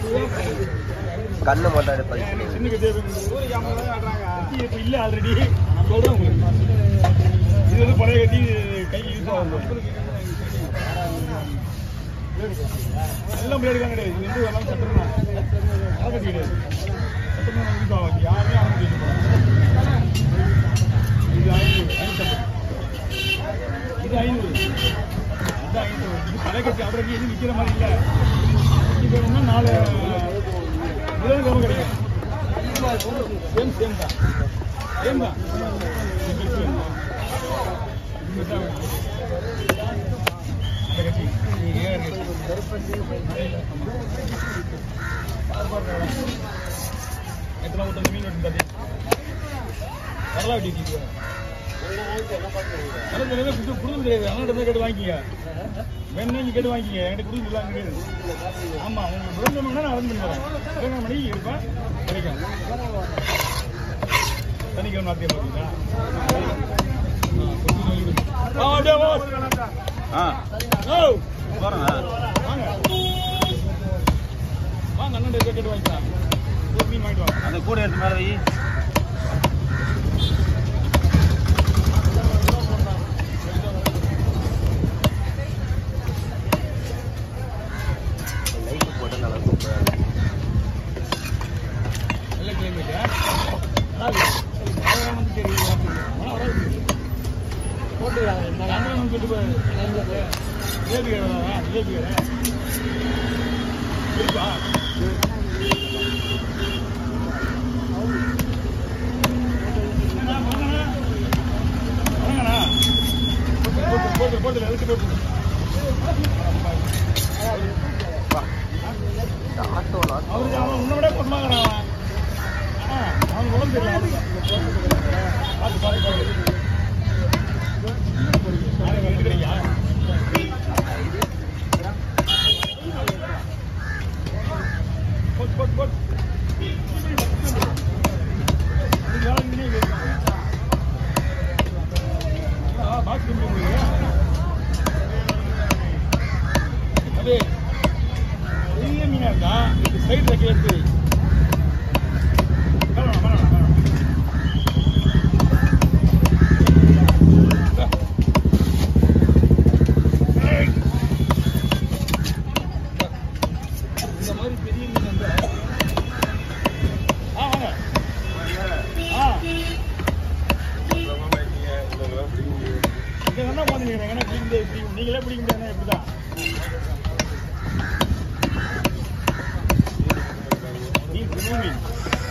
கண்ணு மட்டும் அப்படியே பறிச்சு சின்ன கட்டி இப்ப இல்ல ஆல்ரெடி சொல்றேன் உங்களுக்கு இது வந்து பழைய கட்டி கை யூஸ் ஆகும் எல்லாம் பிளேடு தான் கிடையாது இது வந்து எல்லாம் சட்டமா கட்டி கிடையாது சட்டமா யூஸ் ஆகும் யாருமே அவங்க யூஸ் பண்ணுவாங்க இது ஐநூறு ஐநூற்றம்பது இது ஐநூறு இது ஐநூறு இது பழைய கட்டி ஆல்ரெடி எதுவும் விற்கிற மாதிரி இல்லை இது வேணும்னா நாலு முதல் கவனம் கிடைக்கும் சேம் சேம் தான் சேம் தான் அந்த கட்சி இது ஏன் எத்தனை ஓட்டம் மீன் வெட்டும் தட்டி வரலாம் வெட்டிட்டு கலந்து நிறைய கொடுத்து கொடுக்க தெரியாது அவங்கள்ட்ட போய் கேட்டு வாங்கிக்கிங்க வேணும் நீங்க கேட்டு வாங்கிக்கிங்க என்கிட்ட கொடுக்க கிடையாது ஆமா உங்களுக்கு புதன்கிழமை நான் அரேஞ்ச் பண்ணி தரேன் புதன்கிழமை மணிக்கு இருப்பேன் கிடைக்கும் சனிக்கிழமை நாத்தியம் பார்த்தீங்களா ஆ, அப்படியே boss. ஆ ஓ, போறேங்க வாங்க வாங்க அண்ணன் கேட்டு வாங்கிக்கலாம் ஒரு மீன் வாங்கிட்டு வாங்க அந்த கூட எடுத்து மேலே வை லைட் போட்டு நல்லா சூப்பராக இருக்கு நல்ல கிளைமேட் வராது மழை வந்து தெரியும் மழை வராது போட்டுக்கிறாங்க அண்ணன் சொல்லிட்டு போய் ஜிலேபி கடை வரா ஜிலேபி கடை இருக்கா வரங்கண்ணா போட்டு போட்டு போட்டு எடுத்து போட்டு இந்த ஆட்டோல அவருக்கு அவன் உன்னை விட பொண்ணாங்கிறான் அவன். ஆ, அவனுக்கு உடம்பு தெரியல பார்த்து பார்த்து பார்த்து நாளைக்கு எடுக்கிறீங்களா போட்டு போட்டு போட்டு இது வேலை இங்கே இருக்கு. ஆ, பாக்ஸ் கொண்டு போங்க. அது பெரிய மீனா இருக்கா இது சைடுல கேட்டு வேணாம் வேணாம் வேணாம் இந்தா. ஏய். இந்த மாதிரி பெரிய மீன் வந்து ஆ வாங்க ஆ இங்க என்ன பண்ணுறீங்க என்ன பிடிக்க முடியாது இப்படி நீங்களே பிடிக்க முடியாதுன்னா எப்படிதான் மீன் புது மீன்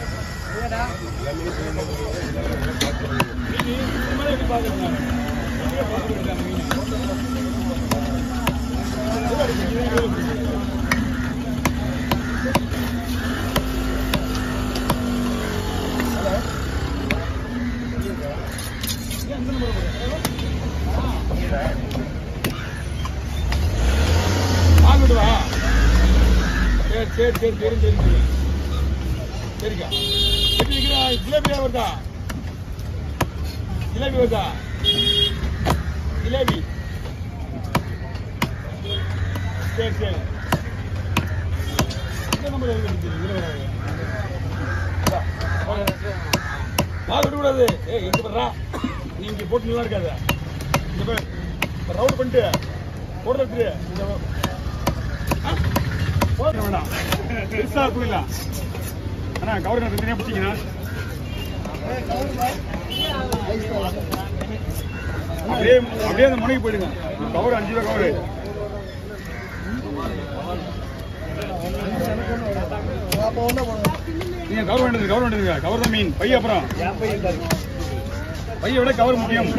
மீன் இந்த மாதிரி எப்படி பார்க்குறேன் நான் எப்படியோ பார்க்குறேன் அந்த மீன் எவ்வளோ இருக்கு? இது எவ்வளோ இருக்கு? ஹலோ ஏன் அந்த நம்பர் வாங்கிட்டு வா சரி சரி சரி சரி சரி சரி சரிக்கா எப்படி இருக்கிறா ஜிலேபியா வருதா ஜிலேபி வருதா ஜிலேபி சரி சரி இந்த நம்பர் இருக்கு இதுல வராது வா விட கூடாது ஏய் இங்க பண்றா நீ இங்க போட்டு நல்லா இருக்காத இந்த பேர் ரவுண்ட் பண்ணிட்டு போட்டு எடுத்துரு இந்த ஆ? போட வேண்டாம் பெருசா புரியல அண்ணா கவர் நான் தனியாக பிடிச்சிங்கண்ணா அப்படியே அப்படியே அந்த முனைக்கு போயிடுங்க கவர் அஞ்சு ரூபா கவர் நீங்க கவர் வேண்டது கவர் வேண்டதுங்க கவர் தான் மீன் பைய அப்புறம் பைய விட கவர் முக்கியம்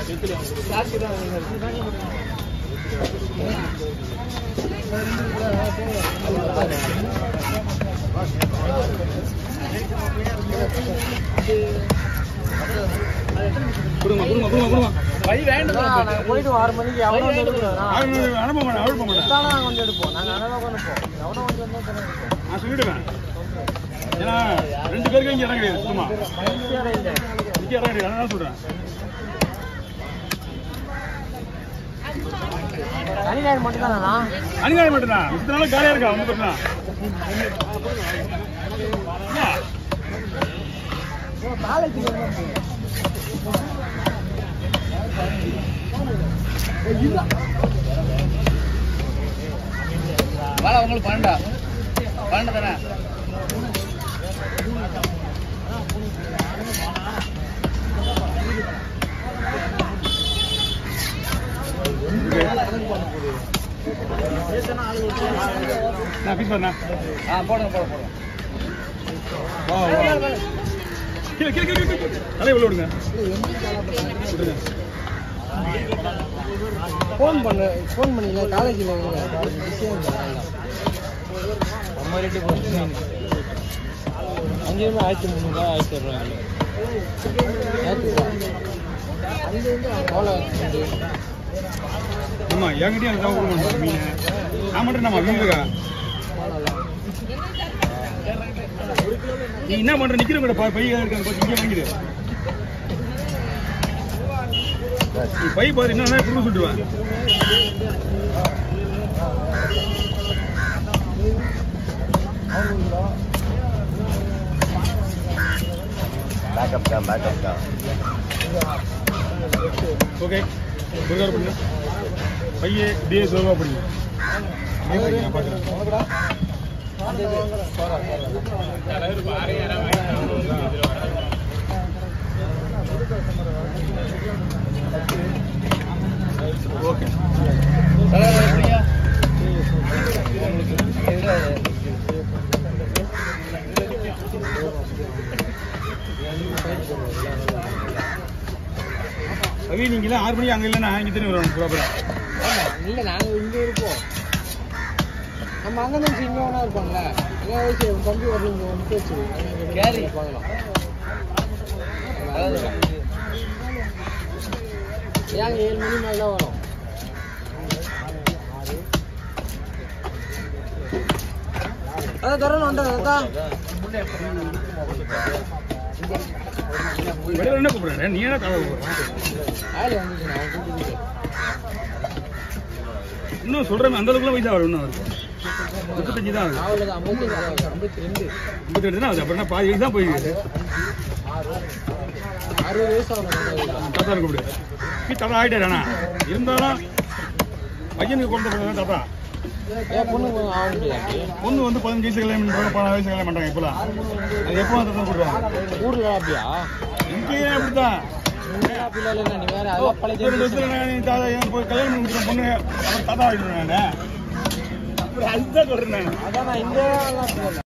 கொடுங்க கொடுங்க கொடுங்க கொடுங்க பை வேண்டாம் நாங்க போயிட்டு ஆறு மணிக்கு எவ்வளோ வந்து எடுக்கிறோம் அனுப்ப அனுப்ப மாட்டேன் அனுப்ப மாட்டேன் நாங்க வந்து எடுப்போம் நாங்க அண்ணா உட்காந்து போவோம் எவ்வளோ வந்து வந்தா தெரியும் நான் சொல்லிடுவேன் ஏன்னா ரெண்டு பேருக்கு இங்க இடம் கிடையாது சும்மா வேற இல்லை இங்க இடம் கிடையாது அதான் சொல்றேன் சனி ஞாயிறு மட்டும்தானா அணிகாயம் மட்டும்தான் மித்தனால காலியா இருக்கா ஒன்றும் பிரச்சனை என்ன? வேலை உங்களுக்கு பன்னெண்டா பன்னெண்டு தானே நான் பீஸ் பண்ணா ஆ போடுங்க போடுங்க போடுங்க வா வா கீழே கீழே கீழே கீழே தலையை உள்ள விடுங்க விடுங்க ஃபோன் பண்ண ஃபோன் பண்ணில காலேஜில் பிஸியாக இருந்தாங்க நம்ம ரேட்டு போட்டு அங்கேயுமே ஆயிரத்தி முந்நூறுரூவா ஆயிரத்தி இரநூறுவா அவ்வளோ ஆமா என்கிட்டயும் எனக்கு தான் கொடுக்க மாட்டேன் மீன் நான் மட்டும் நம்ம வீட்டுக்கா நீ என்ன பண்ற நிக்கிற கூட பை இருக்காங்க கொஞ்சம் இங்கே வாங்கிடு நீ பை பாரு என்ன குடுக்க சொல்லிடுவேன் பேக்கப் தான் பேக்கப் தான் ஓகே ஒரு கார் பண்ணுங்க பையே இப்படியே சோகா பண்ணுங்க அப்படியே பையன் நான் பார்க்குறேன் ஓகே ரவி நீங்களாம் ஆறு மணி அங்கே இல்லைன்னா இங்கே தானே வரணும் ப்ராப்பராக இல்லை நாங்கள் இங்கே இருப்போம் நம்ம அங்கே தான் இங்கே ஒன்றா இருப்பாங்களே அங்கே வயசு தம்பி வரல இங்கே வந்து வச்சு கேரி இருப்பாங்களா ஏங்க ஏழு மணி மேலே தான் வரும் அதான் தரணும் வந்துடுறேன் அக்கா வெளியே என்ன கூப்பிடுறேன் நீ என்ன தலை கூப்பிடுறேன் ஆயில் வந்துச்சு நான் கூட்டிட்டு இன்னும் சொல்கிறேன் அந்த அளவுக்குலாம் வயசாக வரும் இன்னும் அவருக்கு முப்பத்தஞ்சு தான் ஆகுது நாவல் ஐம்பத்தி ஐம்பத்தி ரெண்டு முப்பத்தி ரெண்டு தான் ஆகுது அப்புறம் என்ன பாதி வயசு தான் போயிருக்கு அறுபது வயசு ஆகணும் தாத்தா கூப்பிடு நீ தாத்தா ஆகிட்டாராண்ணா இருந்தாலும் பையனுக்கு கொண்டு போகிறது தாத்தா ஏன் பொண்ணு ஆக முடியாது பொண்ணு வந்து பதினஞ்சு வயசு கல்யாணம் பண்ணுறாங்க பதினாறு வயசு கல்யாணம் பண்ணுறாங்க இப்போலாம் அது எப்போ வந்து தான் கொடுக்குறாங்க ஊர்ல அப்படியா இங்கேயே அப்படித்தான் அப்படிலாம் இல்லை நீ வேற அதெல்லாம் பழைய ரெண்டு வருஷத்துல நான் என் தாத்தா எனக்கு போய் கல்யாணம் பண்ணி கொடுக்குறேன் பொண்ணு அப்புறம் தாத்தா ஆகிடுவேன் நான் அதுதான் சொல்கிறேன் நான் அதான் நான் இந்த